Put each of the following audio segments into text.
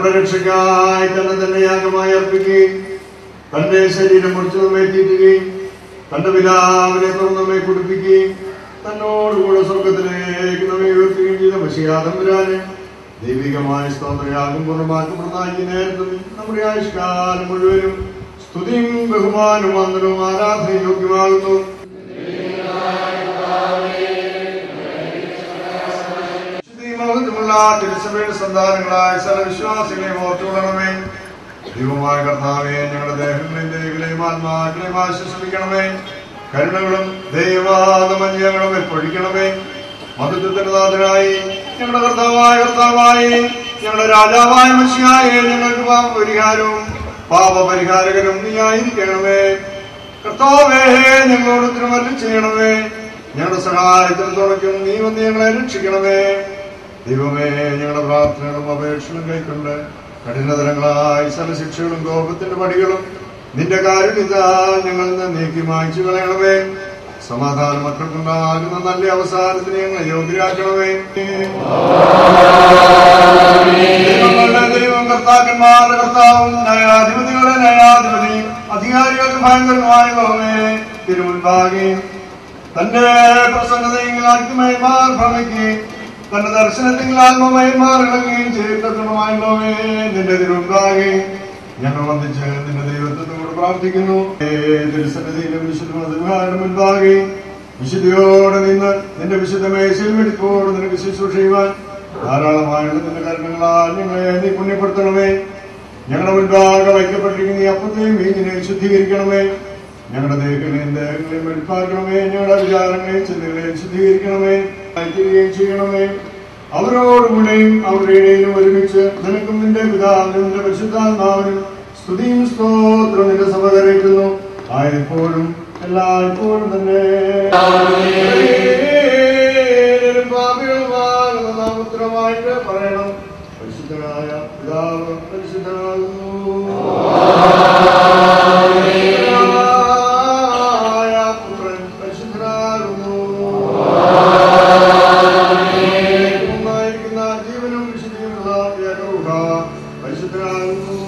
നമ്മുടെ രക്ഷയ്ക്കായി തന്നെ തന്നെ യാഗമായി അർപ്പിക്കുകയും തന്റെ ശരീരം മുറിച്ച് നമ്മെ തീറ്റുകയും തന്റെ പിതാവിനെ തുറന്ന് നമ്മെ കുടിപ്പിക്കുകയും തന്നോടുകൂടെ സ്വർഗത്തിലേക്ക് നമ്മെ ഉയർത്തുകയും ചെയ്ത മഷിയാതമ്പുരാന് ദൈവികമായ സ്തോത്രയാഗം പൂർണ്ണമാക്കപ്പെടുന്ന ഈ നേരത്തും നമ്മുടെ ആയുഷ്കാലം മുഴുവനും സ്തുതിയും ബഹുമാനവും വന്ദനവും ആരാധനയും യോഗ്യമാകുന്നു മഹത്വമുള്ള തിരുസഭയുടെ സന്താനങ്ങളായ സകല വിശ്വാസികളെ ഓർത്തുകൊള്ളണമേ ദൈവമായ കർത്താവെ ഞങ്ങളുടെ ദേഹങ്ങളെയും ദേഹികളെയും ആത്മാക്കളെയും ആശ്വസിപ്പിക്കണമേ കരുണകളും ദൈവാദമഞ്ജങ്ങളും എപ്പൊഴിക്കണമേ മധുത്വത്തിന്റെ നാഥനായി ഞങ്ങളുടെ കർത്താവായ കർത്താവായി ഞങ്ങളുടെ രാജാവായ മനുഷ്യായ ഞങ്ങൾക്ക് പാപപരിഹാരവും പാപപരിഹാരകരും നീ ആയിരിക്കണമേ കർത്താവേ ഞങ്ങളോട് ഉത്തരമല്ല ചെയ്യണമേ ഞങ്ങളുടെ സഹായത്തിന് തുണയ്ക്കും നീ വന്ന് ഞങ്ങളെ രക്ഷിക്കണമേ ദൈവമേ ഞങ്ങളുടെ പ്രാർത്ഥനകളും അപേക്ഷകളും കൈക്കൊണ്ട് കഠിനതരങ്ങളായ ശിക്ഷകളും കോപത്തിന്റെ പടികളും നിന്റെ കാരുണ്യത ഞങ്ങളിൽ നിന്ന് നീക്കി മായ്ച്ചു കളയണമേ സമാധാനം മക്കൾക്കുണ്ടാകുന്ന നല്ല അവസാനത്തിന് ഞങ്ങളെ യോഗ്യരാക്കണമേ ദൈവങ്ങളുടെ ദൈവം കർത്താക്കന്മാരുടെ കർത്താവും ന്യായാധിപതികളുടെ ന്യായാധിപതിയും അധികാരികൾക്ക് ഭയങ്കരമായുള്ളവേ തിരുമുൻപാകെ തന്റെ പ്രസന്നതയെങ്കിൽ ആത്മയമാർ ഭ്രമിക്കുകയും തന്റെ ദർശനത്തിൽ ആത്മമയന്മാർ ഇളങ്ങുകയും ചെയ്തിട്ടുള്ളവേ നിന്റെ തിരുമുൻപാകെ ഞങ്ങൾ വന്നിച്ച് നിന്റെ ദൈവത്തോട് പ്രാർത്ഥിക്കുന്നു ഏ തിരുസന്നിധിയിലും വിശുദ്ധ മുൻപാകെ വിശുദ്ധിയോടെ നിന്ന് നിന്റെ വിശുദ്ധ മേശയിൽ വെടിപ്പോട് നിനക്ക് ശുശ്രൂഷ ചെയ്യുവാൻ ധാരാളമായുള്ള നിന്റെ കരണങ്ങളാൽ ഞങ്ങളെ നീ പുണ്യപ്പെടുത്തണമേ ഞങ്ങളുടെ മുൻപാകെ വയ്ക്കപ്പെട്ടിരിക്കുന്ന ഈ അപ്പത്തെയും വീഞ്ഞിനെ ശുദ്ധീകരിക്കണമേ ഞങ്ങളുടെ ദേഹങ്ങളെയും ദേഹങ്ങളെയും വെടിപ്പാക്കണമേ ഞങ്ങളുടെ വിചാരങ്ങളെയും ചിന്തകളെയും ശുദ്ധീകരിക്കണമേ അയക്കുകയും ചെയ്യണമേ അവരോടുകൂടെയും അവരുടെ ഇടയിലും ഒരുമിച്ച് നിനക്കും നിന്റെ പിതാവിനും നിന്റെ പരിശുദ്ധാത്മാവിനും സ്തുതിയും സ്തോത്രം നിന്റെ സഭ കരയറ്റുന്നു ആയപ്പോഴും എല്ലായ്പ്പോഴും തന്നെ പാപികളുമാകുന്ന നാമോത്തരമായിട്ട് പറയണം പരിശുദ്ധനായ പിതാവ് പരിശുദ്ധനാകുന്നു പരിശുദ്ധനായ പുത്രൻ പരിശുദ്ധനാകുന്നു ഒന്നായിരിക്കുന്ന ജീവനും വിശുദ്ധിയുമുള്ള ഏകൗഹ പരിശുദ്ധനാകുന്നു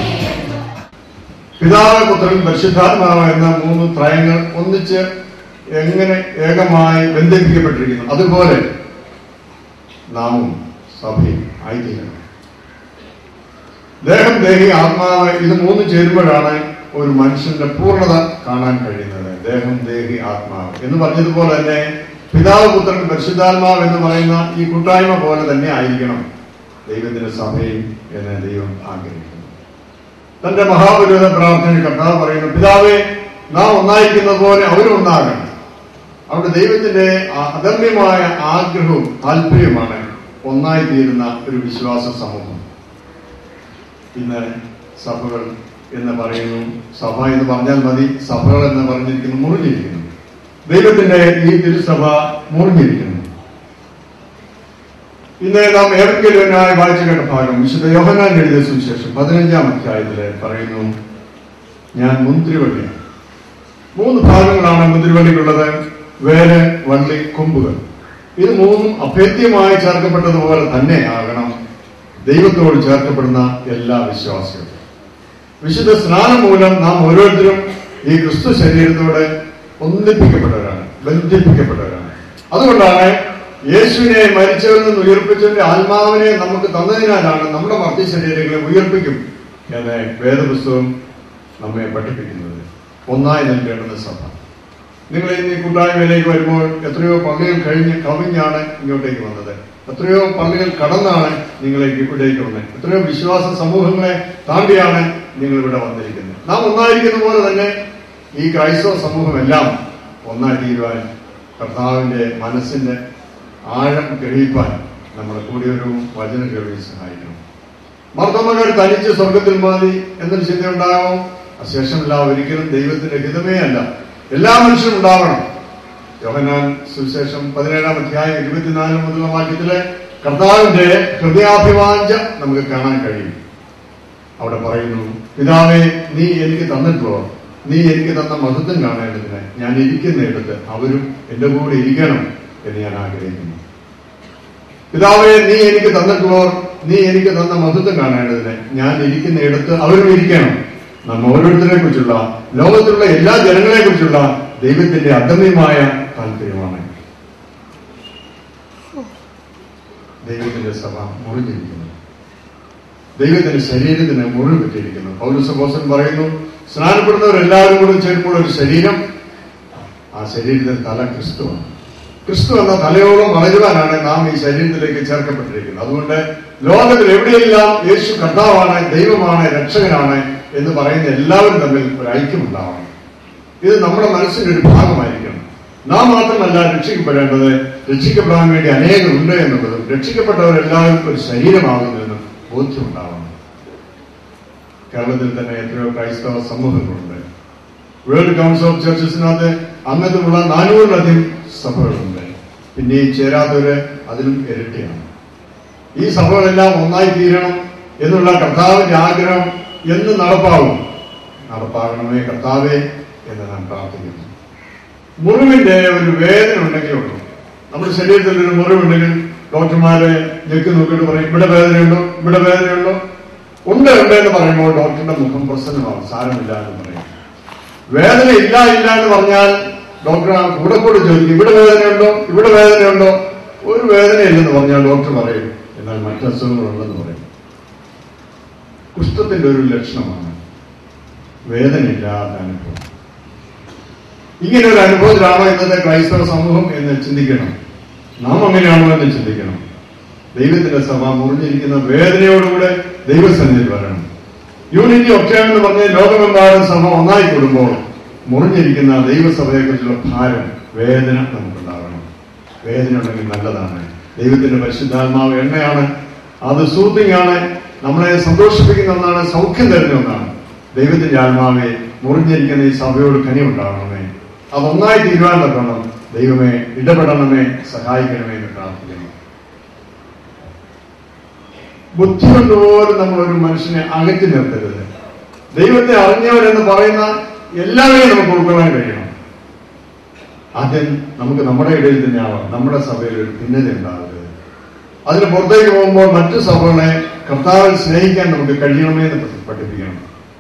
പിതാവ് പുത്രൻ പരിശുദ്ധാത്മാവ് എന്ന മൂന്ന് ത്രയങ്ങൾ ഒന്നിച്ച് എങ്ങനെ ഏകമായി ബന്ധിപ്പിക്കപ്പെട്ടിരിക്കുന്നു അതുപോലെ നാമും സഭയും ആയിത്തീരണം ദേഹം ദേഹി ആത്മാവ് ഇത് മൂന്ന് ചേരുമ്പോഴാണ് ഒരു മനുഷ്യന്റെ പൂർണ്ണത കാണാൻ കഴിയുന്നത് ദേഹം ദേഹി ആത്മാവ് എന്ന് പറഞ്ഞതുപോലെ തന്നെ പിതാവ് പുത്രൻ പരിശുദ്ധാത്മാവ് എന്ന് പറയുന്ന ഈ കൂട്ടായ്മ പോലെ തന്നെ ആയിരിക്കണം ദൈവത്തിന്റെ സഭയും എന്ന് ദൈവം ആഗ്രഹിക്കുന്നു തന്റെ മഹാപുരോഹിത പ്രാർത്ഥനയിൽ കർത്താവ് പറയുന്നു പിതാവേ നാം ഒന്നായിരിക്കുന്നത് പോലെ അവരും ഒന്നാകണം അവിടെ ദൈവത്തിന്റെ ആ അദമ്യമായ ആഗ്രഹവും താല്പര്യവുമാണ് ഒന്നായി തീരുന്ന ഒരു വിശ്വാസ സമൂഹം ഇന്ന് സഭകൾ എന്ന് പറയുന്നു സഭ എന്ന് പറഞ്ഞാൽ മതി സഭകൾ എന്ന് പറഞ്ഞിരിക്കുന്നു മുറിഞ്ഞിരിക്കുന്നു ദൈവത്തിന്റെ ഈ തിരുസഭ മുറിഞ്ഞിരിക്കുന്നു ഇന്ന് നാം ഏവർക്കെല്ലായി വായിച്ചു കേട്ട ഭാഗം വിശുദ്ധ യോഹനാൻ എഴുതിയ സുവിശേഷം പതിനഞ്ചാം അധ്യായത്തില് പറയുന്നു ഞാൻ മുന്തിരിവള്ളിയാണ് മൂന്ന് ഭാഗങ്ങളാണ് മുന്തിരിവള്ളിക്കുള്ളത് വേര് വള്ളി കൊമ്പുകൾ ഇത് മൂന്നും അഭേദ്യമായി ചേർക്കപ്പെട്ടതുപോലെ തന്നെ ആകണം ദൈവത്തോട് ചേർക്കപ്പെടുന്ന എല്ലാ വിശ്വാസികളും വിശുദ്ധ സ്നാനം മൂലം നാം ഓരോരുത്തരും ഈ ക്രിസ്തു ശരീരത്തോട് ഒന്നിപ്പിക്കപ്പെട്ടവരാണ് ബന്ധിപ്പിക്കപ്പെട്ടവരാണ് അതുകൊണ്ടാണ് യേശുവിനെ മരിച്ചവരിൽ നിന്ന് ഉയർപ്പിച്ചവന്റെ ആത്മാവിനെ നമുക്ക് തന്നതിനാലാണ് നമ്മുടെ മർത്തി ശരീരങ്ങളെ ഉയർപ്പിക്കും എന്ന് വേദപുസ്തകം നമ്മെ പഠിപ്പിക്കുന്നത് ഒന്നായി നൽകേണ്ടത് സഭ നിങ്ങൾ ഇന്ന് ഈ കൂട്ടായ്മയിലേക്ക് വരുമ്പോൾ എത്രയോ പള്ളികൾ കഴിഞ്ഞ് കവിഞ്ഞാണ് ഇങ്ങോട്ടേക്ക് വന്നത് എത്രയോ പള്ളികൾ കടന്നാണ് നിങ്ങളേക്ക് ഇവിടേക്ക് വന്നത് എത്രയോ വിശ്വാസ സമൂഹങ്ങളെ താണ്ടിയാണ് നിങ്ങൾ ഇവിടെ വന്നിരിക്കുന്നത് നാം ഒന്നായിരിക്കുന്ന പോലെ തന്നെ ഈ ക്രൈസ്തവ സമൂഹമെല്ലാം ഒന്നായി തീരുവാൻ കർത്താവിന്റെ മനസ്സിന്റെ ആഴം ഗ്രഹിപ്പാൻ നമ്മളെ കൂടി ഒരു വചന കേൾവി സഹായിക്കണം മർദ്ദമകൾ തനിച്ച് സ്വർഗത്തിൽ മതി എന്നൊരു ചിന്തയുണ്ടാകും അശേഷമല്ല ഒരിക്കലും ദൈവത്തിന്റെ ഹിതമേ അല്ല എല്ലാ മനുഷ്യരും ഉണ്ടാവണം യോഹനാൻ സുവിശേഷം പതിനേഴാം അധ്യായം ഇരുപത്തിനാല് മുതലുള്ള വാക്യത്തിലെ കർത്താവിന്റെ ഹൃദയാഭിവാഞ്ച നമുക്ക് കാണാൻ കഴിയും അവിടെ പറയുന്നു പിതാവേ നീ എനിക്ക് തന്നിട്ടുള്ളോ നീ എനിക്ക് തന്ന മഹത്വം കാണേണ്ടതിന് ഞാൻ ഇരിക്കുന്നിടത്ത് അവരും എന്റെ കൂടെ ഇരിക്കണം എന്ന് ഞാൻ ആഗ്രഹിക്കുന്നു പിതാവേ നീ എനിക്ക് തന്നിട്ടുള്ളവർ നീ എനിക്ക് തന്ന മഹത്വം കാണേണ്ടതിന് ഞാൻ ഇരിക്കുന്നിടത്ത് അവരും ഇരിക്കണം നമ്മ ഓരോരുത്തരെ കുറിച്ചുള്ള ലോകത്തിലുള്ള എല്ലാ ജനങ്ങളെ കുറിച്ചുള്ള ദൈവത്തിന്റെ അദമ്യമായ താല്പര്യമാണ് ദൈവത്തിന്റെ സഭ മുറിഞ്ഞിരിക്കുന്നു ദൈവത്തിന്റെ ശരീരത്തിന് മുറിവ് പറ്റിയിരിക്കുന്നു പൗരസബോസൻ പറയുന്നു സ്നാനപ്പെടുന്നവരെല്ലാവരും കൂടെ ചേരുമ്പോൾ ഒരു ശരീരം ആ ശരീരത്തിന്റെ തല ക്രിസ്തുവാണ് ക്രിസ്തു എന്ന തലയോളം വളരുവാനാണ് നാം ഈ ശരീരത്തിലേക്ക് ചേർക്കപ്പെട്ടിരിക്കുന്നത് അതുകൊണ്ട് ലോകത്തിൽ എവിടെയെല്ലാം യേശു കർത്താവാണ് ദൈവമാണ് രക്ഷകനാണ് എന്ന് പറയുന്ന എല്ലാവരും തമ്മിൽ ഒരു ഐക്യമുണ്ടാവണം ഇത് നമ്മുടെ മനസ്സിന്റെ ഒരു ഭാഗമായിരിക്കണം നാം മാത്രമല്ല രക്ഷിക്കപ്പെടേണ്ടത് രക്ഷിക്കപ്പെടാൻ വേണ്ടി അനേകരുണ്ട് എന്നുള്ളതും രക്ഷിക്കപ്പെട്ടവരെല്ലാവരും ഒരു ശരീരമാകുന്നതെന്നും ബോധ്യമുണ്ടാവണം കേരളത്തിൽ തന്നെ എത്രയോ ക്രൈസ്തവ സമൂഹങ്ങളുണ്ട് വേൾഡ് കൗൺസിൽ ഓഫ് ചർച്ചസിനകത്ത് അംഗത്തുള്ള നാനൂറിലധികം സഭകളുണ്ട് പിന്നെ ഈ ചേരാത്തവര് അതിലും ഇരട്ടിയാണ് ഈ സഭകളെല്ലാം ഒന്നായി തീരണം എന്നുള്ള കർത്താവിന്റെ ആഗ്രഹം എന്ന് നടപ്പാവും നടപ്പാകണമേ കർത്താവേ എന്ന് നാം പ്രാർത്ഥിക്കുന്നു മുറിവിന്റെ ഒരു വേദന ഉണ്ടെങ്കിലുള്ളൂ നമ്മുടെ ശരീരത്തിൽ ഒരു മുറിവുണ്ടെങ്കിൽ ഡോക്ടർമാരെ ഞെക്കി നോക്കിയിട്ട് പറയും ഇവിടെ വേദനയുണ്ടോ ഇവിടെ വേദനയുണ്ടോ ഉണ്ട് ഉണ്ട് എന്ന് പറയുമ്പോൾ ഡോക്ടറുടെ മുഖം പ്രസന്നമാവും സാരമില്ല എന്ന് പറയും വേദന ഇല്ല ഇല്ല എന്ന് പറഞ്ഞാൽ ഡോക്ടർ ആ കൂടെ കൂടെ ചോദിക്കും ഇവിടെ വേദനയുണ്ടോ ഇവിടെ വേദനയുണ്ടോ ഒരു വേദനയില്ലെന്ന് പറഞ്ഞാൽ ഡോക്ടർ പറയും എന്നാൽ മറ്റു അസുഖങ്ങളുണ്ടെന്ന് പറയും കുഷ്ഠത്തിന്റെ ഒരു ലക്ഷണമാണ് വേദനയില്ലാത്ത അനുഭവം ഇങ്ങനെ ഒരു അനുഭവത്തിലാണോ ഇന്നത്തെ ക്രൈസ്തവ സമൂഹം എന്ന് ചിന്തിക്കണം നാം അങ്ങനെയാണോ എന്ന് ചിന്തിക്കണം ദൈവത്തിന്റെ സഭ മുറിഞ്ഞിരിക്കുന്ന വേദനയോടുകൂടെ ദൈവസന്നിധിയിൽ വരണം യൂണിറ്റി ഒക്ടേൺ എന്ന് പറഞ്ഞ് ലോകമെമ്പാടും സഭ ഒന്നായി കൂടുമ്പോൾ മുറിഞ്ഞിരിക്കുന്ന ദൈവസഭയെക്കുറിച്ചുള്ള ഭാരം വേദന നമുക്കുണ്ടാകണം വേദന ഉണ്ടെങ്കിൽ നല്ലതാണ് ദൈവത്തിന്റെ പരിശുദ്ധാത്മാവ് എണ്ണയാണ് അത് സൂത്തിങ് ആണ് നമ്മളെ സന്തോഷിപ്പിക്കുന്ന ഒന്നാണ് സൗഖ്യം തരുന്ന ഒന്നാണ് ദൈവത്തിന്റെ ആത്മാവെ മുറിഞ്ഞിരിക്കുന്ന ഈ സഭയോട് കനിവുണ്ടാകണമേ അതൊന്നായി തീരുവാൻ തക്കണം ദൈവമേ ഇടപെടണമേ സഹായിക്കണമേ എന്ന് പ്രാർത്ഥിക്കുന്നു ബുദ്ധി കൊണ്ടുപോലും നമ്മൾ ഒരു മനുഷ്യനെ അകറ്റി നിർത്തരുത് ദൈവത്തെ അറിഞ്ഞവരെന്ന് പറയുന്ന എല്ലാവരെയും നമുക്ക് ഉൾക്കൊള്ളാൻ കഴിയണം ആദ്യം നമുക്ക് നമ്മുടെ ഇടയിൽ തന്നെ ആവാം നമ്മുടെ സഭയിൽ ഒരു ഭിന്നത ഉണ്ടാകരുത് അതിന് പുറത്തേക്ക് പോകുമ്പോൾ മറ്റു സഭകളെ കർത്താവിൽ സ്നേഹിക്കാൻ നമുക്ക് കഴിയണമേ എന്ന് പഠിപ്പിക്കണം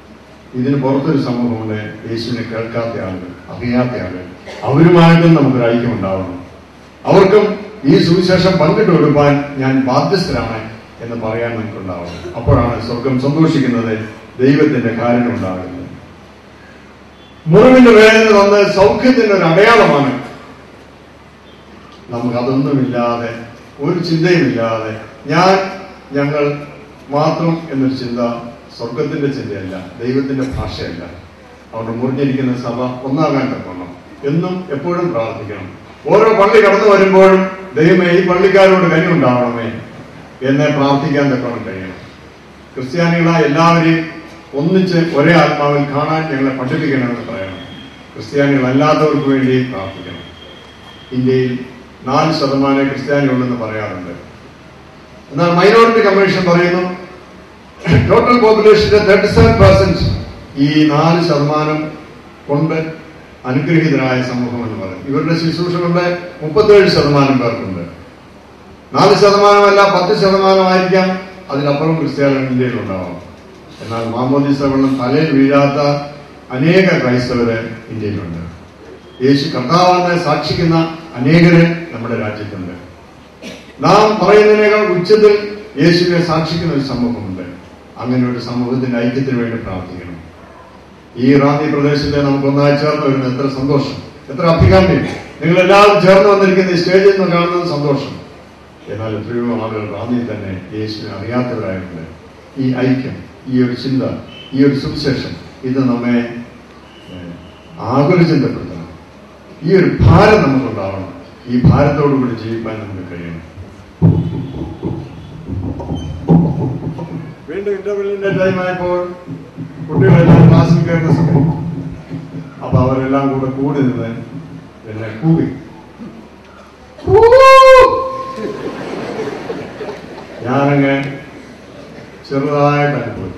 ഇതിന് പുറത്തൊരു സമൂഹമുണ്ട് യേശുവിനെ കേൾക്കാത്ത ആളുകൾ അറിയാത്ത ആളുകൾ അവരുമായിട്ടും നമുക്കൊരു ഐക്യം ഉണ്ടാവണം അവർക്കും ഈ സുവിശേഷം പങ്കിട്ട് കൊടുക്കാൻ ഞാൻ ബാധ്യസ്ഥരാണ് എന്ന് പറയാൻ നമുക്കുണ്ടാവണം അപ്പോഴാണ് സ്വർഗം സന്തോഷിക്കുന്നത് ദൈവത്തിന്റെ കാര്യം ഉണ്ടാകുന്നത് മുറിവിന്റെ വേദന തന്ന് സൗഖ്യത്തിന്റെ ഒരു അടയാളമാണ് നമുക്ക് അതൊന്നുമില്ലാതെ ഒരു ചിന്തയുമില്ലാതെ ഞാൻ ഞങ്ങൾ മാത്രം എന്നൊരു ചിന്ത സ്വർഗത്തിന്റെ ചിന്തയല്ല ദൈവത്തിന്റെ ഭാഷയല്ല അവിടെ മുറിഞ്ഞിരിക്കുന്ന സഭ ഒന്നാകാൻ തക്കണം എന്നും എപ്പോഴും പ്രാർത്ഥിക്കണം ഓരോ പള്ളി കടന്നു വരുമ്പോഴും ദൈവമേ ഈ പള്ളിക്കാരോട് കനിയുണ്ടാവണമേ എന്നെ പ്രാർത്ഥിക്കാൻ തക്കണം കഴിയണം ക്രിസ്ത്യാനികളായ എല്ലാവരെയും ഒന്നിച്ച് ഒരേ ആത്മാവിൽ കാണാൻ ഞങ്ങളെ പഠിപ്പിക്കണമെന്ന് പറയണം ക്രിസ്ത്യാനികളല്ലാത്തവർക്ക് വേണ്ടി പ്രാർത്ഥിക്കണം ഇന്ത്യയിൽ നാല് ശതമാനം ക്രിസ്ത്യാനികളുണ്ടെന്ന് പറയാറുണ്ട് എന്നാൽ മൈനോറിറ്റി കമ്മീഷൻ പറയുന്നു ടോട്ടൽ പോപ്പുലേഷന്റെ തേർട്ടി സെവൻ പെർസെന്റ് ഈ നാല് ശതമാനം കൊണ്ട് അനുഗ്രഹീതരായ സമൂഹം എന്ന് പറയും ഇവരുടെ ശുശ്രൂഷകളുടെ മുപ്പത്തേഴ് ശതമാനം പേർക്കുണ്ട് നാല് ശതമാനമല്ല പത്ത് ശതമാനമായിരിക്കാം അതിനപ്പുറം ക്രിസ്ത്യാനികൾ ഇന്ത്യയിൽ ഉണ്ടാവാം എന്നാൽ മാമോദിസ വെള്ളം തലയിൽ വീഴാത്ത അനേക ക്രൈസ്തവര് ഇന്ത്യയിലുണ്ട് യേശു കർത്താവെന്ന് സാക്ഷിക്കുന്ന അനേകര് നമ്മുടെ രാജ്യത്തുണ്ട് നാം പറയുന്നതിനേക്കാൾ ഉച്ചത്തിൽ യേശുവിനെ സാക്ഷിക്കുന്ന ഒരു സമൂഹമുണ്ട് അങ്ങനെ ഒരു സമൂഹത്തിന്റെ ഐക്യത്തിന് വേണ്ടി പ്രാർത്ഥിക്കണം ഈ റാന്നി പ്രദേശത്തെ നമുക്ക് ഒന്നായി ചേർന്ന് വരുന്ന എത്ര സന്തോഷം എത്ര അഭികാമ്യം നിങ്ങൾ എല്ലാവരും ചേർന്ന് വന്നിരിക്കുന്ന ഈ സ്റ്റേജിൽ നിന്ന് കാണുന്നത് സന്തോഷം എന്നാൽ എത്രയോ ആളുകൾ റാന്നിയിൽ തന്നെ യേശുവിനെ അറിയാത്തവരായിട്ടുണ്ട് ഈ ഐക്യം ഈ ഒരു ചിന്ത ഈ ഒരു സുവിശേഷം ഇത് നമ്മെ ഏഹ്, ആകുലചിന്തപ്പെടുത്തണം ഈ ഒരു ഭാരം നമുക്കുണ്ടാവണം ഈ ഭാരത്തോടുകൂടി ജീവിക്കാൻ നമുക്ക് കഴിയണം വീണ്ടും ഇന്റർവെല്ലിന്റെ ടൈം ആയപ്പോൾ കുട്ടികളെല്ലാം ക്ലാസ്സിൽ കയറുന്ന സമയം അപ്പൊ അവരെല്ലാം കൂടെ കൂടി നിന്ന് എന്നെ കൂവി ഞാനങ്ങ് ചെറുതായിട്ട് അനുഭവിച്ചു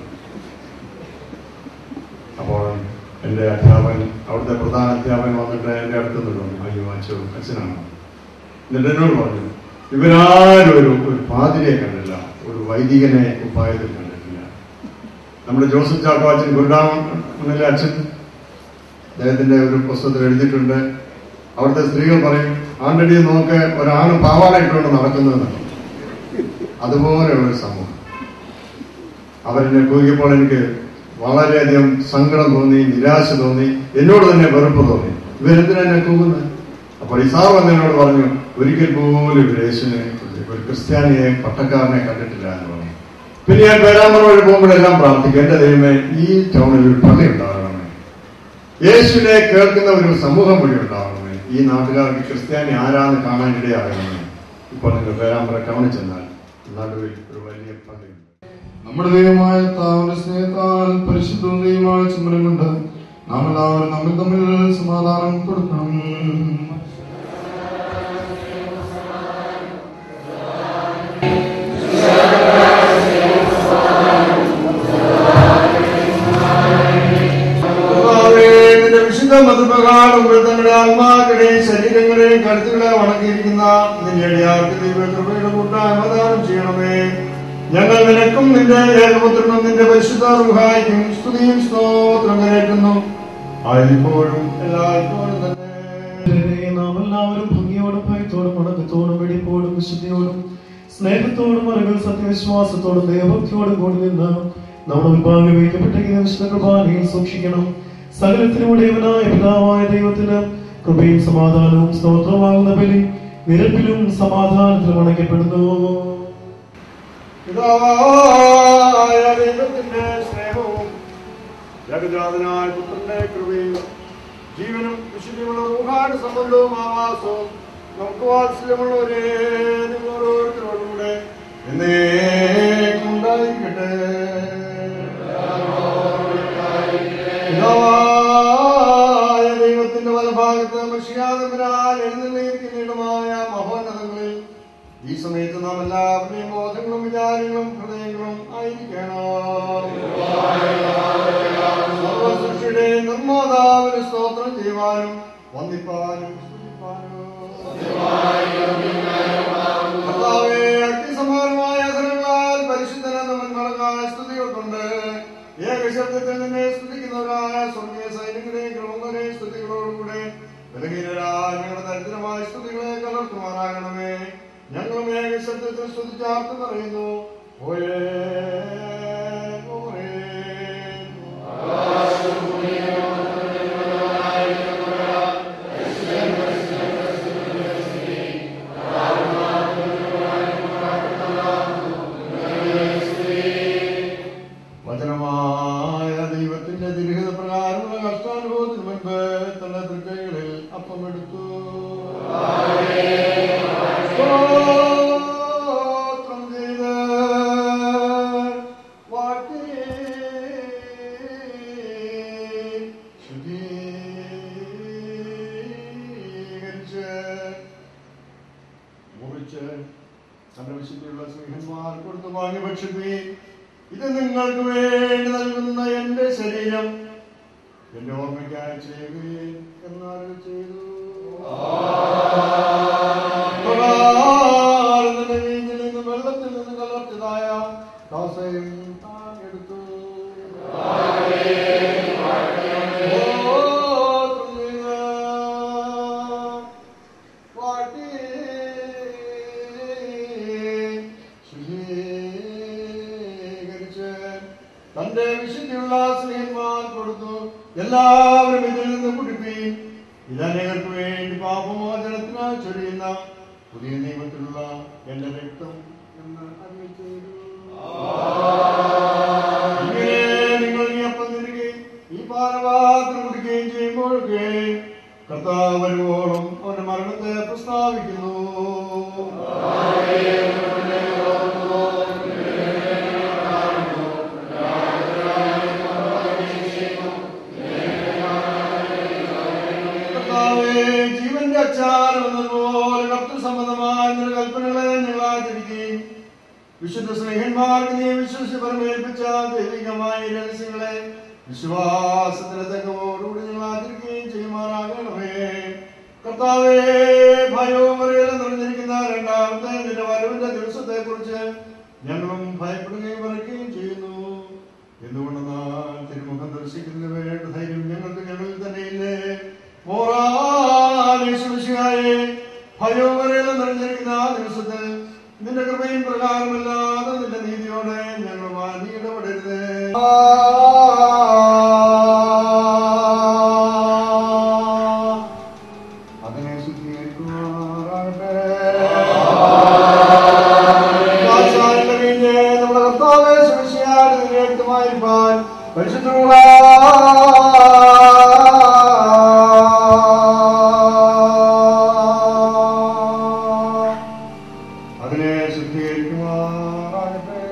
അപ്പോൾ എൻ്റെ അധ്യാപകൻ അവിടുത്തെ പ്രധാന അധ്യാപകൻ വന്നിട്ട് എൻ്റെ അടുത്ത് നിന്നു അയ്യോ അച്ഛൻ അച്ഛനാണ് എന്നിട്ട് എന്നോട് പറഞ്ഞു ഇവരാരും ഒരു ഒരു പാതിരിയെ കണ്ടില്ല ഒരു വൈദികനെ ഉപായത്തിൽ കണ്ടിട്ടില്ല നമ്മുടെ ജോസഫ് ചാക്കോ അച്ഛൻ ഗുരുഡാമണിലെ അച്ഛൻ അദ്ദേഹത്തിന്റെ ഒരു പുസ്തകത്തിൽ എഴുതിയിട്ടുണ്ട് അവിടുത്തെ സ്ത്രീകൾ പറയും ആണ്ടടി നോക്ക് ഒരാണ് പാവാട ഇട്ടുകൊണ്ട് നടക്കുന്നതെന്ന് അതുപോലെയുള്ള ഒരു സമൂഹം അവരെന്നെ കൂകിയപ്പോൾ എനിക്ക് വളരെയധികം സങ്കടം തോന്നി നിരാശ തോന്നി എന്നോട് തന്നെ വെറുപ്പ് തോന്നി ഇവരെന്തിനാ എന്നെ കൂകുന്നത് അപ്പോൾ ഇസാർ വന്ന് എന്നോട് പറഞ്ഞു ഒരിക്കൽ പോലും ഇവർ യേശുവിനെ ഒരു ക്രിസ്ത്യാനിയെ പട്ടക്കാരനെ കണ്ടിട്ടില്ല എന്ന് പറഞ്ഞു പിന്നെ ഞാൻ പേരാമ്പ്ര വഴി പോകുമ്പോഴെല്ലാം പ്രാർത്ഥിക്കും എന്റെ ദൈവമേ ഈ ടൗണിൽ ഒരു പള്ളി ഉണ്ടാകണമേ യേശുവിനെ കേൾക്കുന്ന ഒരു സമൂഹം വഴി ഉണ്ടാകണമേ ഈ നാട്ടുകാർക്ക് ക്രിസ്ത്യാനി ആരാന്ന് കാണാൻ ഇടയാകണമേ ഇപ്പോൾ നിങ്ങൾ പേരാമ്പ്ര ടൗണിൽ ചെന്നാൽ നടുവിൽ ഒരു വലിയ പള്ളിയുണ്ട് നമ്മുടെ ദൈവമായ താവിന്റെ സ്നേഹത്താൽ പരിശുദ്ധവും ദൈവമായ ചുമരം കൊണ്ട് നാം എല്ലാവരും തമ്മിൽ തമ്മിൽ സമാധാനം കൊടുക്കണം കർത്താവേ, നിന്റെ വിശുദ്ധ മതപ്രകാരം തങ്ങളുടെ ആത്മാക്കളെയും ശരീരങ്ങളെയും കരുത്തുകളെ വണങ്ങിയിരിക്കുന്ന നിന്റെ അടിയാർക്ക് ദൈവകൃപയുടെ കൂട്ടായ്മ ദാനം ചെയ്യണമേ ഞങ്ങൾ നിനക്കും നിന്റെ ഏകപുത്രനും നിന്റെ പരിശുദ്ധ റുഹായിക്കും സ്തുതിയും സ്തോത്രം കരയറ്റുന്നു ആയിരിപ്പോഴും എല്ലായ്പ്പോഴും തന്നെ നാം എല്ലാവരും ഭംഗിയോടും ഭയത്തോടും വണക്കത്തോടും വെടിപ്പോടും വിശുദ്ധിയോടും സ്നേഹത്തോടും അറിവിൽ സത്യവിശ്വാസത്തോടും ദൈവഭക്തിയോടും കൂടി നിന്ന് നമ്മുടെ വിഭാഗം വയ്ക്കപ്പെട്ടെങ്കിൽ വിശുദ്ധ കുർബാനയിൽ സൂക്ഷിക്കണം സകലത്തിനുടേവനായ പിതാവായ ദൈവത്തിന് കൃപയും സമാധാനവും സ്തോത്രമാകുന്ന ബലി നിരപ്പിലും സമാധാനത്തിലും അണയ്ക്കപ്പെടുന്നു പിതാവായ ദൈവത്തിന്റെ സ്നേഹവും ജഗജാതനായ പുത്രന്റെ കൃപയും ജീവനും വിശുദ്ധിയുള്ള ഊഹാട് സംബന്ധവും ആവാസവും നമുക്ക് വാത്സല്യമുള്ളവരെ നിങ്ങൾ ഓരോരുത്തരോടും കൂടെ എന്നേക്കും ഉണ്ടായിരിക്കട്ടെ പിതാവായ ദൈവത്തിന്റെ വലഭാഗത്ത് മഷിയാതമ്പരാൽ എഴുന്നള്ളിയിരിക്കുന്നതുമായ മഹോന്നതങ്ങളിൽ ഈ സമയത്ത് നാം എല്ലാവരുടെയും ബോധങ്ങളും വിചാരങ്ങളും ഹൃദയങ്ങളും ആയിരിക്കണം സർവസൃഷ്ടിയുടെ നിർമ്മാതാവിന് സ്തോത്രം ചെയ്യുവാനും വന്ദിപ്പാനും സ്തുതിപ്പാനും. കർത്താവേ, അഗ്നിസമാനമായ ധനങ്ങളാൽ പരിശുദ്ധനെന്ന മുൻമടങ്ങായ സ്തുതികൾ കൊണ്ട് ഏക ഏകശബ്ദത്തിൽ നിന്നെ സ്തുതിക്കുന്നവരായ സ്വർഗീയ സൈനികരെ ക്രമങ്ങളെ സ്തുതികളോടുകൂടെ ബലഹീനരായ ഞങ്ങളുടെ ദരിദ്രമായ സ്തുതികളെ കലർത്തുമാറാകണമേ ഞങ്ങളും ഏകശബ്ദത്തിൽ സ്തുതിച്ചാർത്ത് പറയുന്നു ഓയേ ഓരേ വചനമായ ദൈവത്തിന്റെ തിരുഹിത പ്രകാരമുള്ള കഷ്ടാനുഭവത്തിന് മുൻപ് തന്റെ തൃക്കൈകളിൽ അപ്പമെടുത്തു സ്തോത്രം ചെയ്ത് വാഴ്ത്തി ശുദ്ധീകരിച്ച് മുറിച്ച് തന്റെ വിശുദ്ധിയുള്ള സ്നേഹന്മാർ കൊടുത്തു വാങ്ങി ഭക്ഷിപ്പീൻ ഇത് നിങ്ങൾക്ക് വേണ്ടി നൽകുന്ന എന്റെ ശരീരം എന്റെ ഓർമ്മയ്ക്കായി ചെയ്യുകയും എന്നാൽ ചെയ്തു പ്രകാരം തന്നെ വീഞ്ഞിൽ നിന്ന് വെള്ളത്തിൽ നിന്ന് കലർത്തിയതായ കാസയും താൻ എടുത്തു സ്തോത്രം ചെയ്ത് വാഴ്ത്തി ശുദ്ധീകരിച്ച് തന്റെ വിശുദ്ധിയുള്ള സ്നേഹന്മാർ കൊടുത്തു എല്ലാവരും ഇതിൽ നിന്ന് കുടിപ്പീൻ ഇതനേകർക്ക് വേണ്ടി പാപമോചനത്തിനായി ചൊരിയുന്ന പുതിയ നിയമത്തിലുള്ള എന്റെ രക്തം എന്ന് അരുളി ചെയ്തു. ഇങ്ങനെ നിങ്ങൾ ഈ അപ്പം തിന്നുകയും ഈ പാനപാത്രം കുടിക്കുകയും ചെയ്യുമ്പോഴൊക്കെ കർത്താവ് വരുവോളം അവന്റെ മരണത്തെ പ്രസ്താവിക്കുന്നു കർത്താവേ, ജീവന്റെ അച്ചാരം എന്നതുപോലെ കർത്തൃസംബന്ധമായ നിന്റെ കൽപ്പനകളെ ഞങ്ങൾ ആചരിക്കുകയും വിശുദ്ധ സ്നേഹന്മാർക്ക് നീ വിശ്വസിച്ച് പരമേൽപ്പിച്ച ദൈവികമായ രഹസ്യങ്ങളെ വിശ്വാസത്തിന് തകവോടുകൂടി ഞങ്ങൾ ആചരിക്കുകയും ചെയ്യുമാറാകണമേ കർത്താവേ ഭയവും അറിയലും നിറഞ്ഞിരിക്കുന്ന രണ്ടാമത്തെ നിന്റെ വരവിന്റെ ദിവസത്തെ കുറിച്ച് ഞങ്ങളും ഭയപ്പെടുകയും വരയ്ക്കുകയും ചെയ്യുന്നു എന്തുകൊണ്ടെന്നാൽ തിരുമുഖം ദർശിക്കുന്നതിന് വേണ്ട ധൈര്യം ഞങ്ങൾക്ക് ഞങ്ങളിൽ തന്നെയില്ലേ മോറാശുഷിയായെ ഭയവും അറിയലും നിറഞ്ഞിരിക്കുന്ന ആ ദിവസത്തിൽ നിന്റെ കൃപയും പ്രകാരമല്ലാതെ നിന്റെ നീതിയോടെ ഞങ്ങളുമായി നീ ഇടപെടരുത് അതിനെ ശുദ്ധീകരിക്കുമാറാകട്ടെ ആശാന്റെ വീഞ്ഞ് നമ്മുടെ കർത്താവേ സുരക്ഷയായി നിരക്തമായിരിക്കാൻ പരിശുദ്ധമുള്ള അതിനെ ശുദ്ധീകരിക്കുമാറാകട്ടെ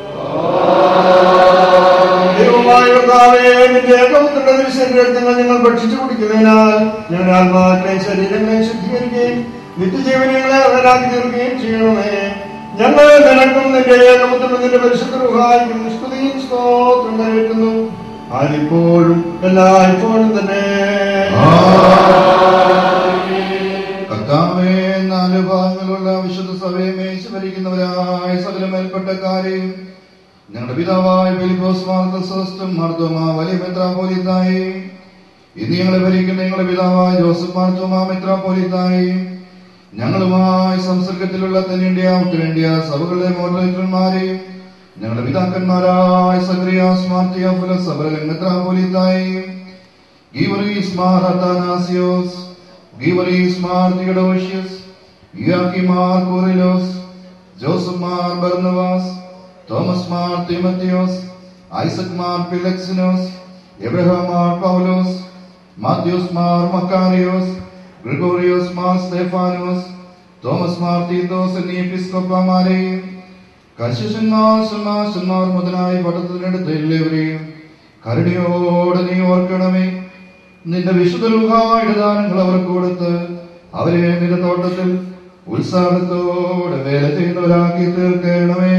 ദൈവമായ കർത്താവേ നിന്റെ ഏകപുത്രന്റെ ദൃശ്യങ്ങൾ ഞങ്ങൾ ഭക്ഷിച്ചു കുടിക്കുന്നതിനാൽ ഞങ്ങളുടെ ആത്മാക്കളെ ശരീരങ്ങളെ ശുദ്ധീകരിക്കുകയും നിത്യജീവനങ്ങളെ അവരാക്കി തീർക്കുകയും ചെയ്യണമേ ഞങ്ങൾ നിനക്കും നിന്റെ ഏകപുത്രനും നിന്റെ പരിശുദ്ധ റുഹായിക്കും സ്തുതിയും സ്തോത്രം കരയറ്റുന്നു അതിപ്പോഴും എല്ലായ്പ്പോഴും തന്നെ കർത്താവേ നാല് ഭാഗങ്ങളുള്ള വിശുദ്ധ സഭയെ മേച്ച് ഭരിക്കുന്നവരായ സകല മേൽപ്പെട്ടക്കാരെയും ഞങ്ങളുടെ പിതാവായ ബെലിബോസ് മാർത്തസ്വസ്തും മാർത്തോമാ വലിയ മെത്രാപോലിത്തായി ഇന്ന് ഞങ്ങളെ ഭരിക്കുന്ന ഞങ്ങളുടെ പിതാവായ ജോസഫ് മാർത്തോമാ മെത്രാപോലിത്തായി ഞങ്ങളുമായി സംസർഗത്തിലുള്ള തെന്നിന്ത്യ ഉത്തരേന്ത്യ സഭകളുടെ മോഡറേറ്റർമാരെയും ഞങ്ങളുടെ പിതാക്കന്മാരായ സക്രിയാസ് മാർത്തിയ സബരലൻ മെത്രാപോലിത്തായി ഗീവറീസ് മാർ അത്താനാസിയോസ് ഗീവറീസ് മാർ തിയഡോഷ്യസ് ഇയാക്കി മാർ കോറിലോസ് ജോസഫ് മാർ ബർണവാസ് തോമസ് മാർ തിമത്തിയോസ് ഐസക് മാർ ഫിലക്സിനോസ് എബ്രഹാം മാർ പൗലോസ് മാത്യൂസ് മാർ മക്കാരിയോസ് ഗ്രിഗോറിയോസ് മാർ സ്തേഫാനോസ് തോമസ് മാർ തീത്തോസ് എന്നീ എപ്പിസ്കോപ്പമാരെയും കശിഷന്മാർ സന്മാസന്മാർ മുതലായി പട്ടത്തിനടുത്ത് എല്ലാവരെയും കരുണയോടെ നീ ഓർക്കണമേ നിന്റെ വിശുദ്ധ ലുഹായുടെ ദാനങ്ങൾ അവർക്ക് കൊടുത്ത് അവരെ നിന്റെ തോട്ടത്തിൽ ഉത്സാഹത്തോടെ വേല ചെയ്യുന്നവരാക്കി തീർക്കണമേ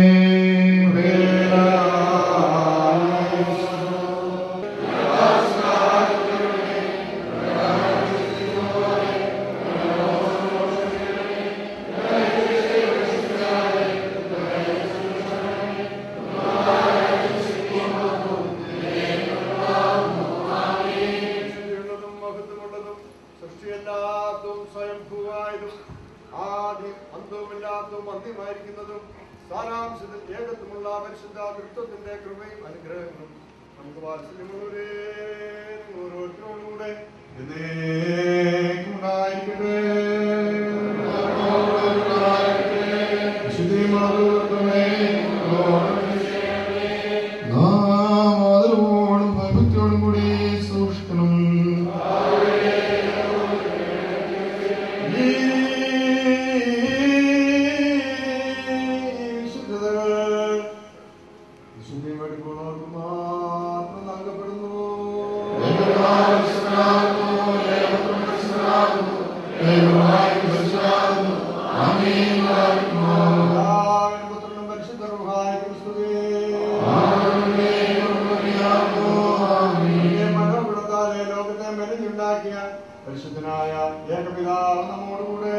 ആരംഭവും അന്ത്യമായിരിക്കുന്നതും സാരാംശത്തിൽ ഏകത്വമുള്ള പരിശുദ്ധ തൃത്വത്തിന്റെ കൃപയും അനുഗ്രഹങ്ങളും നമുക്ക് വാത്സല്യമുള്ളവരെ നിങ്ങൾ ഓരോരുത്തരോടുകൂടെ എന്നേക്കുമുണ്ടായിരിക്കട്ടെ. വിശുദ്ധിയുമാർന്നവർക്കുമേ, നാം ആദരവോടും ഭയഭക്തിയോടും കൂടി സൂക്ഷിക്കണം ഈ വിശുദ്ധതകൾ വിശുദ്ധിയും എടുക്കുന്നവർക്ക് മാത്രം നൽകപ്പെടുന്നു പിതാവിനും പുത്രനും പരിശുദ്ധ റൂഹായ്ക്കും സ്തുതി. നിന്റെ മനോഗുണത്താലെ ലോകത്തെ മെനഞ്ഞുണ്ടാക്കിയ പരിശുദ്ധനായ ഏകപിതാവ് നമ്മോടുകൂടെ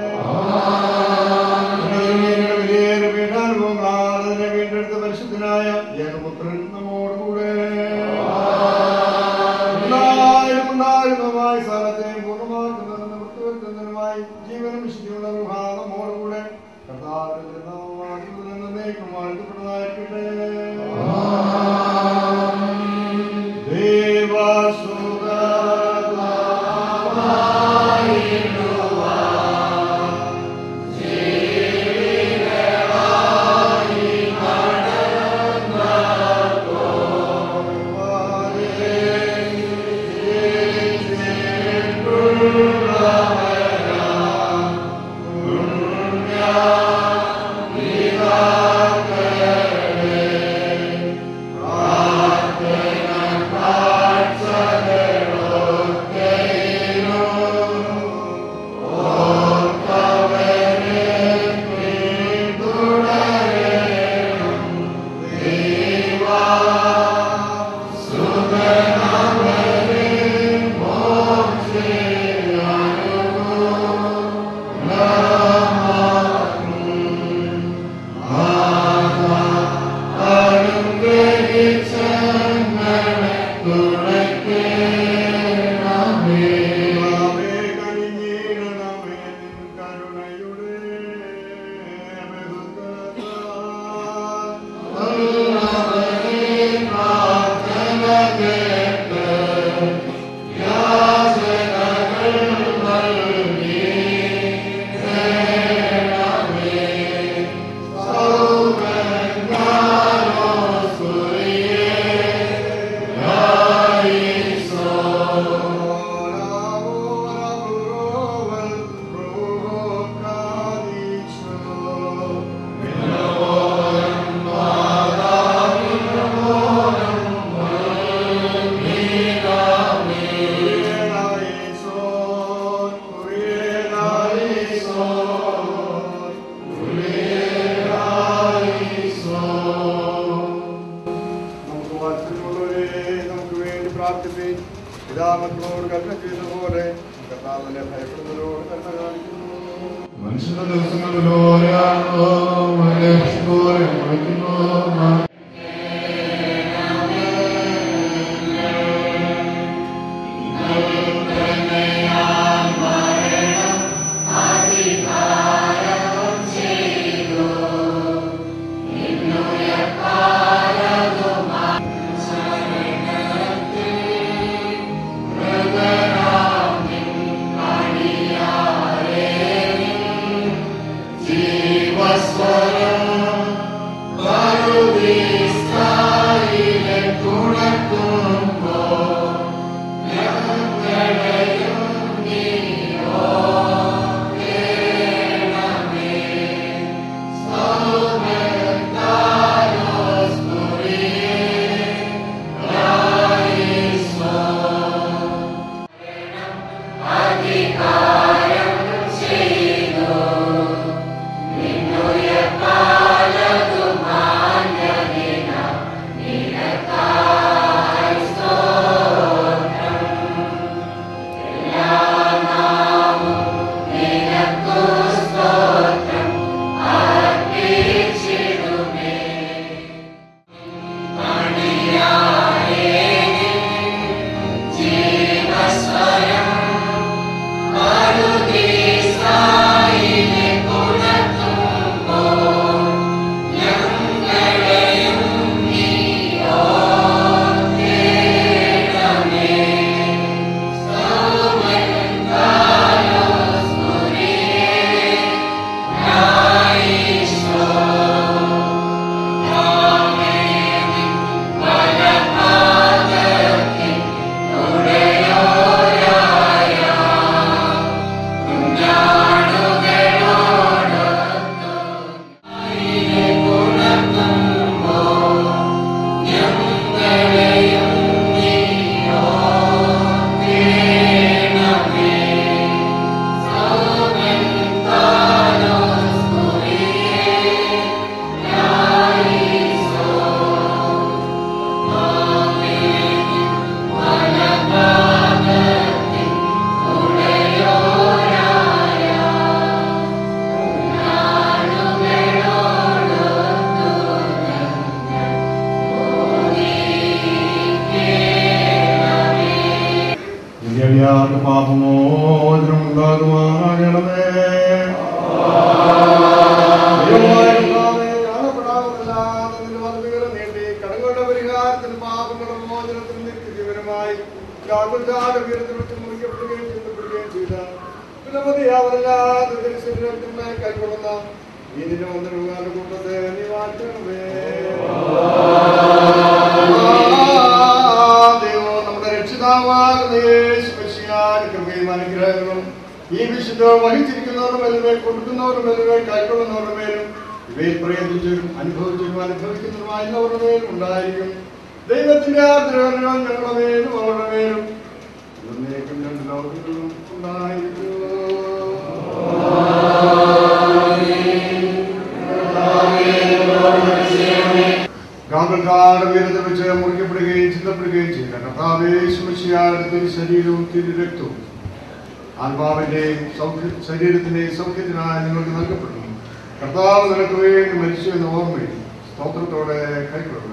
ഞങ്ങളുടെ വിലയേറിയ പീഠാനുഭവങ്ങളാൽ അതിനെ വീണ്ടെടുത്ത പരിശുദ്ധനായ ഏകപുത്രൻ നമ്മോടുകൂടെ ഉണ്ടായും ഉണ്ടായിരുന്നതുമായ സ്ഥലത്തെയും പൂർണ്ണമാക്കുന്നതിനും നിവൃത്തിവരുത്തുന്നതിനുമായി ജീവനും വിശുദ്ധിയുള്ള ഗൃഹ നമ്മോടുകൂടെ കർത്താവിന്റെ നാമത്തിൽ എന്നേക്കും വാഴ്ത്തപ്പെട്ടതായിരിക്കട്ടെ നമുക്ക് വാത്സല്യമുള്ളവരെ നമുക്ക് വേണ്ടി പ്രാർത്ഥിപ്പീൻ പിതാമക്കളോട് കരുണ ചെയ്ത പോലെ കർത്താവിനെ ഭയപ്പെടുന്നവരോട് കരുണ കാണിക്കുന്നു മനുഷ്യരുടെ ദിവസങ്ങളിലോരാണോ മലക്ഷോരെ മുളയ്ക്കുന്നു ജീവസ്വരം അടിയാർക്ക് പാപമോചനം ഉണ്ടാകുമാകണമേ ദൈവമായ കർത്താവേ, കാണപ്പെടാവുന്നതല്ലാതെ നിന്റെ വലതുകരം നീട്ടി കടങ്ങളുടെ പരിഹാരത്തിന് പാപങ്ങളുടെ മോചനത്തിന് നിത്യജീവനുമായി കാൽവച്ചാട് ഉയരത്തിൽ വെച്ച് മുറിക്കപ്പെടുകയും ചിന്തപ്പെടുകയും ചെയ്ത വിലമതിയാവല്ലാതെ തിരുശരീരത്തിനായി കൈക്കൊള്ളുന്ന ഈ നിന്റെ വന്നിരുന്ന കൂട്ടത്തെ നീ വാഴ്ത്തണമേ ദൈവം നമ്മുടെ രക്ഷിതാവാകുന്ന യേശു മിശിഹായുടെ കൃപയും അനുഗ്രഹങ്ങളും ഈ വിശുദ്ധ വഹിച്ചിരിക്കുന്നവരുടെ മേലുമേൽ കൊടുക്കുന്നവരുടെ മേലുമേൽ കൈക്കൊള്ളുന്നവരുടെ മേലും ഇവയിൽ പ്രയത്നിച്ചും അനുഭവിച്ചും അനുഭവിക്കുന്നതുമായ എല്ലാവരുടെ മേലും ഉണ്ടായിരിക്കും ദൈവത്തിന്റെ ആഗ്രഹം ഞങ്ങളുടെ മേലും അവരുടെ മേലും എന്നേക്കും രണ്ട് ലോകങ്ങളിലും ഉണ്ടായിരിക്കും ഗാന്ധക്കാട് വീരത വെച്ച് മുറിക്കപ്പെടുകയും ചിന്തപ്പെടുകയും ചെയ്ത കർത്താവേശുമശിയാരുടെ തിരു ശരീരവും തിരു രക്തവും ആത്മാവിന്റെയും സൗഖ്യ ശരീരത്തിന്റെയും സൗഖ്യത്തിനായി നിങ്ങൾക്ക് നൽകപ്പെടുന്നു കർത്താവ് നിനക്ക് വേണ്ടി മരിച്ചു എന്ന ഓർമ്മയിൽ സ്തോത്രത്തോടെ കൈക്കൊള്ളുക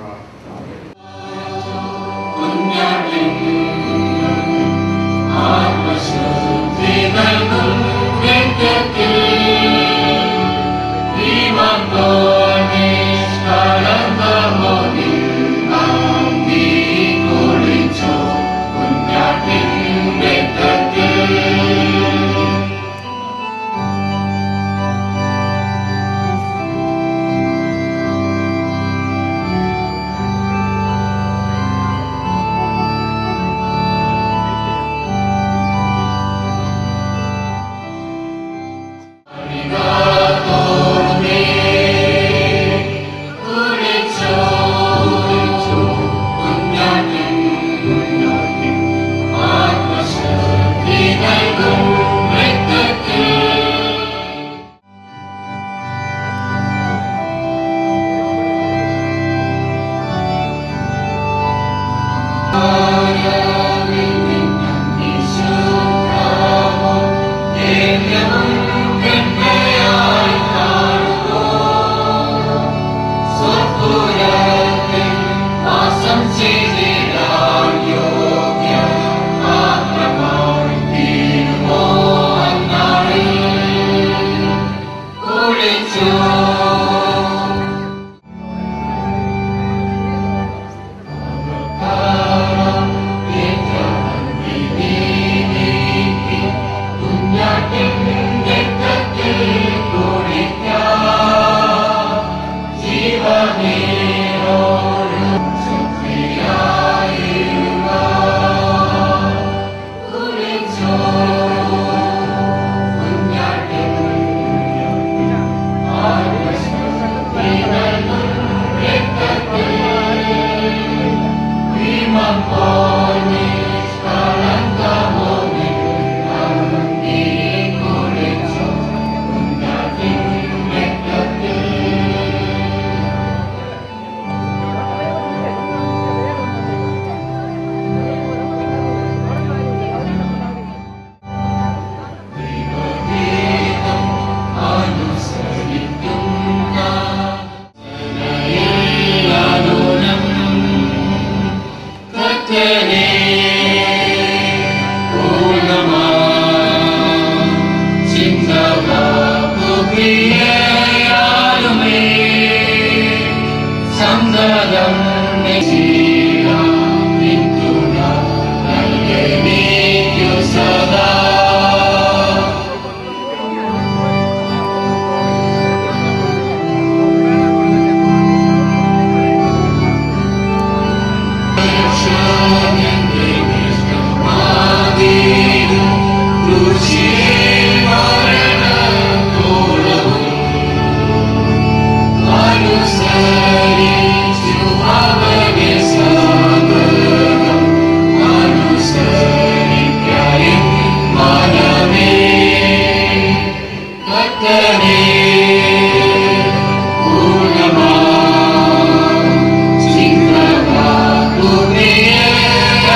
Sing the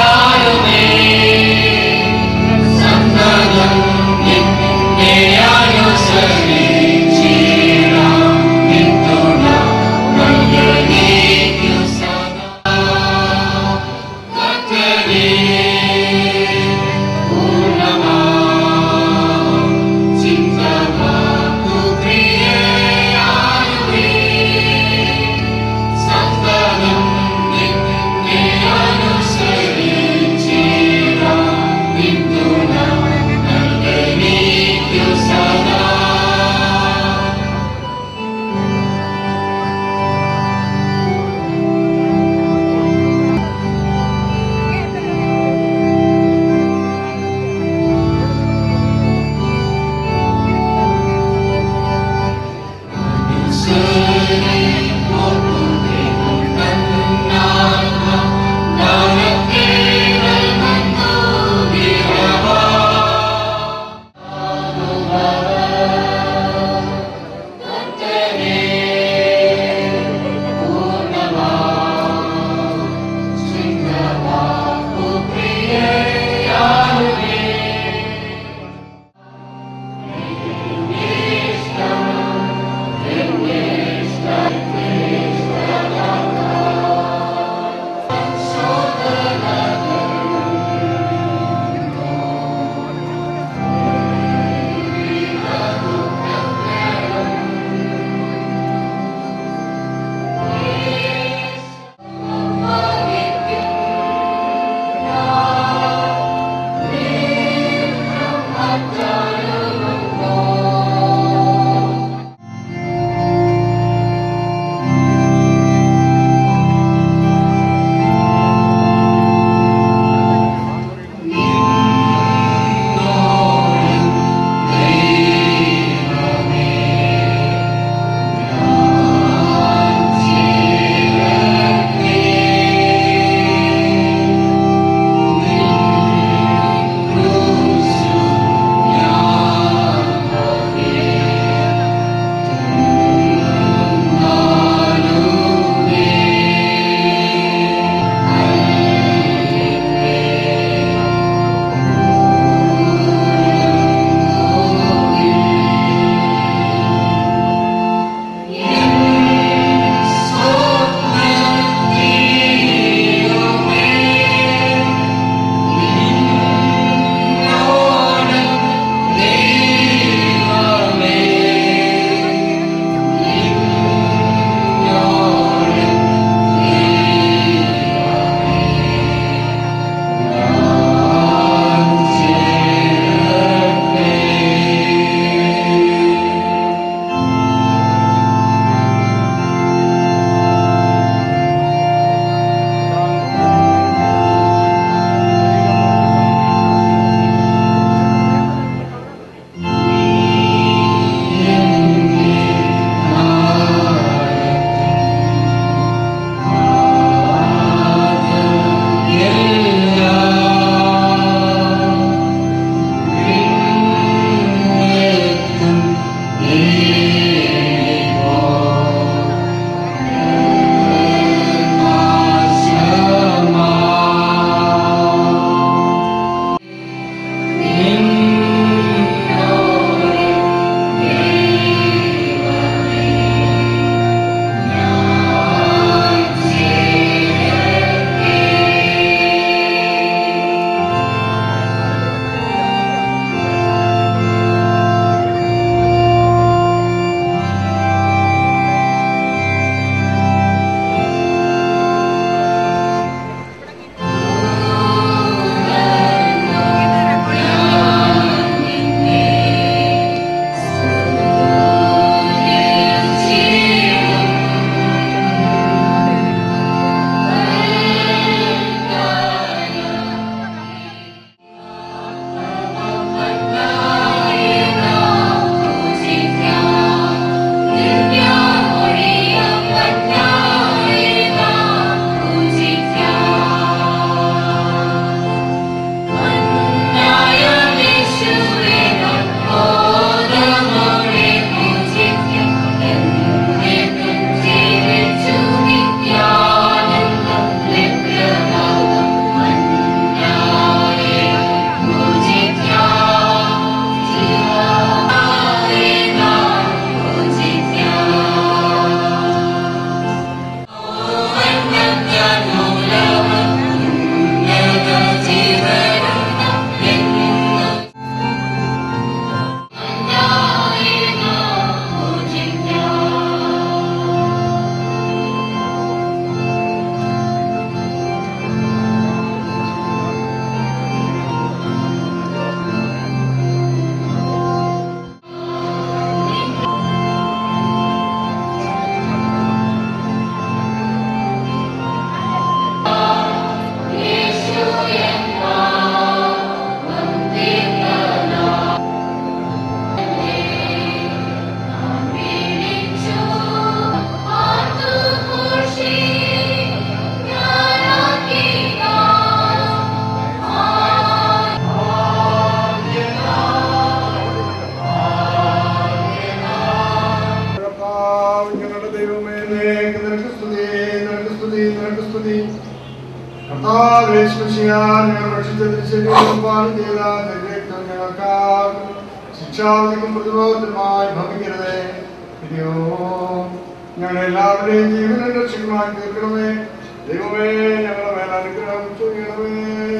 ശിക്ഷാവിധിക്കും പ്രതിരോധത്തിനുമായി ഭവിക്കരുതേ പിന്നെയോ ഞങ്ങളെല്ലാവരെയും ജീവനും രക്ഷകമായി തീർക്കണമേ ദൈവമേ ഞങ്ങളെ മേൽ അനുഗ്രഹം ചെയ്യണമേ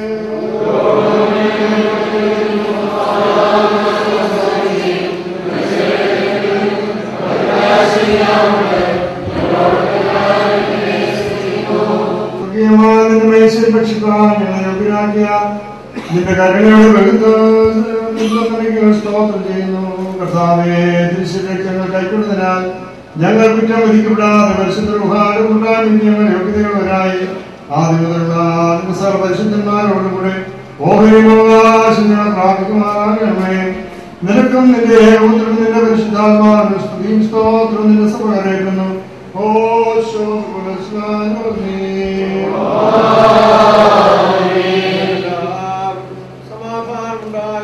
സ്വർഗീയമായ നിന്റെ മേശയിൽ ഭക്ഷിക്കാൻ ഞങ്ങളെ യോഗ്യരാക്കിയ നിന്റെ കരുണയുടെ ബന്ധുക്കൾ സ്തോത്രം ചെയ്യുന്നു കർത്താവേ തിരുശരക്ഷങ്ങൾ കൈക്കൊണ്ടതിനാൽ ഞങ്ങൾ കുറ്റം വിധിക്കപ്പെടാതെ പരിശുദ്ധ ഉപഹാരം ഉണ്ടാകും ഞങ്ങൾ യോഗ്യതയുള്ളവരായി ആദ്യം മുതലുള്ള നിന്റെ സർവ്വ പരിശുദ്ധന്മാരോടുകൂടെ ഓഹരിയും അവകാശങ്ങളെ പ്രാപിക്കുമാറാകണമേ നിനക്കും നിന്റെ ഏകപുത്രനും നിന്റെ പരിശുദ്ധാത്മാവിനും സ്തുതിയും സ്തോത്രം നിന്റെ സഭ കരയറ്റുന്നു ഓ സമാധാനം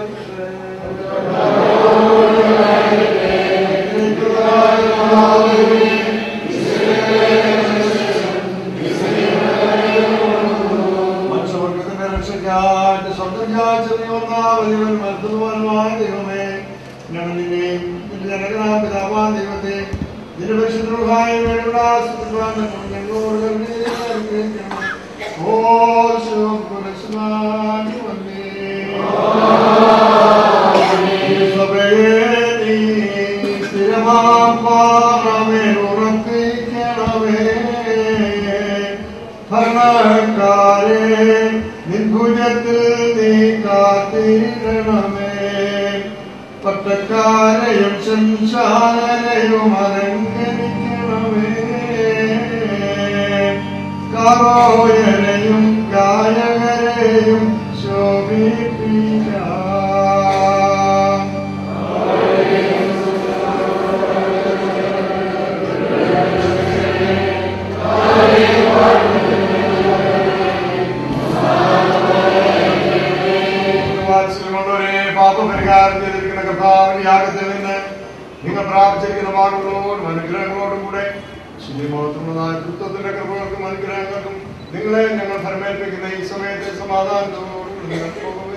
മനുഷ്യവർഗത്തിന്റെ രക്ഷയ്ക്കായി എന്റെ സ്വന്തം ചെറിയൊന്നാവലിവൻ മരുത്തുവാനുമായ ദൈവമേ ഞങ്ങൾ നിന്നെയും നിന്റെ ജനകനാം പിതാവാൻ ദൈവത്തെ നിന്റെ പരിശുദ്ധമായ വേണ്ട ഞങ്ങളോട് തന്നെ അനുഗ്രഹിക്കണം. ഓ ശുഭ്രസ്നാനി വന്നേ. സഭയെ നീ സ്ഥിരമാം പാറമേൽ ഉറപ്പിക്കണമേ ഭരണക്കാരെ നിൻഭുജത്തിൽ നീ കാത്തിരണമേ പട്ടക്കാരെയും ശംശാലരെയും അലങ്കരിക്കണമേ കറോയരെയും ഗായകരെയും ശോഭിപ്പിക്കാം വാത്സല്യമുള്ളവരെ പാപപരിഹാരം ചെയ്തിരിക്കുന്ന കർത്താവിന്റെ യാഗത്തിൽ നിന്ന് നിങ്ങൾ പ്രാപിച്ചിരിക്കുന്ന വാക്കുകളോടും അനുഗ്രഹങ്ങളോടും കൂടെ ശുദ്ധിമോഹത്തുള്ളതായ കൃത്വത്തിന്റെ കൃപകൾക്കും അനുഗ്രഹങ്ങൾക്കും നിങ്ങളെ ഞങ്ങൾ ഫലമേൽപ്പിക്കുന്ന ഈ സമയത്തെ സമാധാനത്തോടും നിങ്ങൾ പോകുമേ.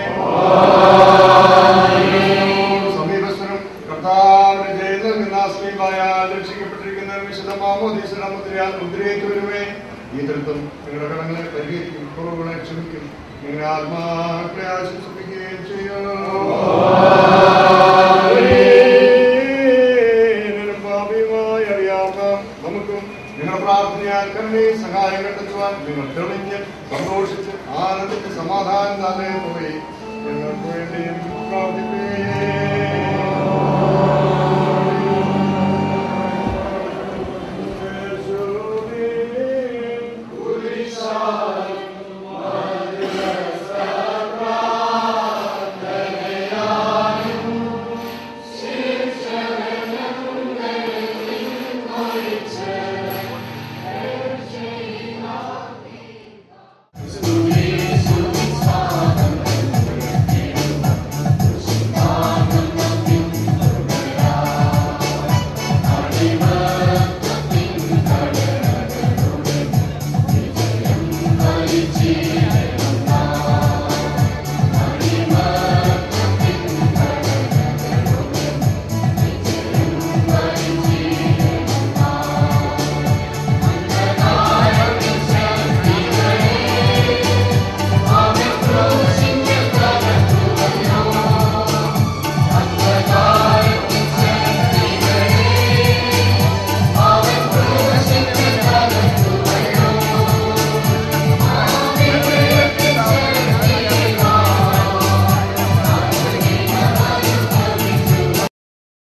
സമീപസ്ഥനും കർത്താവിന്റെ ജയം നൽകുന്ന സ്ലീപായാൽ രക്ഷിക്കപ്പെട്ടിരിക്കുന്ന വിശുദ്ധ മാമോദീസന മുദ്രയാൽ മുദ്രയേറ്റ് വരുമേ ഈ തരത്തും നിങ്ങളുടെ കടങ്ങളെ പരിഹരിക്കും കുറവുകളെ ക്ഷമിക്കും നിങ്ങളുടെ ആത്മാക്കളെ ആശ്വസിപ്പിക്കുകയും ചെയ്യും എന്നൊരു പാപിയുമായി അറിയാവുന്ന നമുക്കും നിങ്ങളുടെ പ്രാർത്ഥനയാൽ കരുണയും സഹായം കണ്ടെത്തുവാൻ നിങ്ങൾ തെളിഞ്ഞ് സന്തോഷിച്ച് ആനന്ദിച്ച് സമാധാനം തന്നെ പോയി ഞങ്ങൾക്ക് വേണ്ടിയും പ്രാർത്ഥിപ്പേ